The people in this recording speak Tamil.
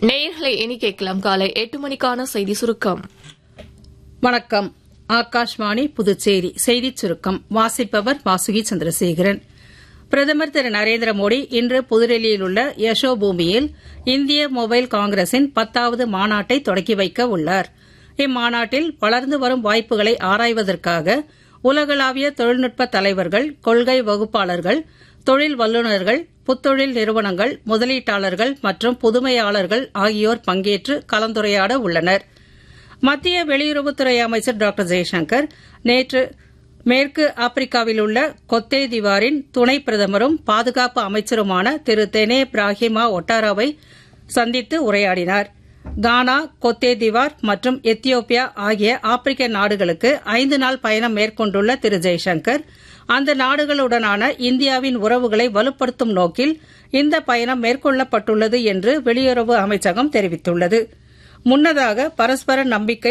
நேயர்களை இனி கேட்கலாம் காலை எட்டு மணிக்கான செய்தி சுருக்கம் வணக்கம் ஆகாஷ்வாணி புதுச்சேரி செய்திச் சுருக்கம் வாசிப்பவர் வாசுகி சந்திரசேகரன் பிரதமர் திரு நரேந்திர மோடி இன்று புதுடெல்லியில் உள்ள யசோ பூமியில் இந்திய மொபைல் காங்கிரசின் பத்தாவது மாநாட்டை தொடக்கி வைக்க உள்ளார் இம்மாநாட்டில் வளர்ந்து வரும் வாய்ப்புகளை ஆராய்வதற்காக உலகளாவிய தொழில்நுட்ப தலைவர்கள் கொள்கை வகுப்பாளர்கள் தொழில் வல்லுநர்கள் புத்தொழில் நிறுவனங்கள் முதலீட்டாளர்கள் மற்றும் புதுமையாளர்கள் ஆகியோர் பங்கேற்று கலந்துரையாட உள்ளனர் மத்திய வெளியுறவுத்துறை அமைச்சர் டாக்டர் ஜெய்சங்கர் நேற்று மேற்கு ஆப்பிரிக்காவில் உள்ள கொத்தே திவாரின் துணை பிரதமரும் பாதுகாப்பு அமைச்சருமான திரு தெனே பிராஹிமா ஒட்டாராவை சந்தித்து உரையாடினார் கானா கொத்தே திவார் மற்றும் எத்தியோப்பியா ஆகிய ஆப்பிரிக்க நாடுகளுக்கு ஐந்து நாள் பயணம் மேற்கொண்டுள்ள திரு ஜெய்சங்கர் அந்த நாடுகளுடனான இந்தியாவின் உறவுகளை வலுப்படுத்தும் நோக்கில் இந்த பயணம் மேற்கொள்ளப்பட்டுள்ளது என்று வெளியுறவு அமைச்சகம் தெரிவித்துள்ளது முன்னதாக பரஸ்பர நம்பிக்கை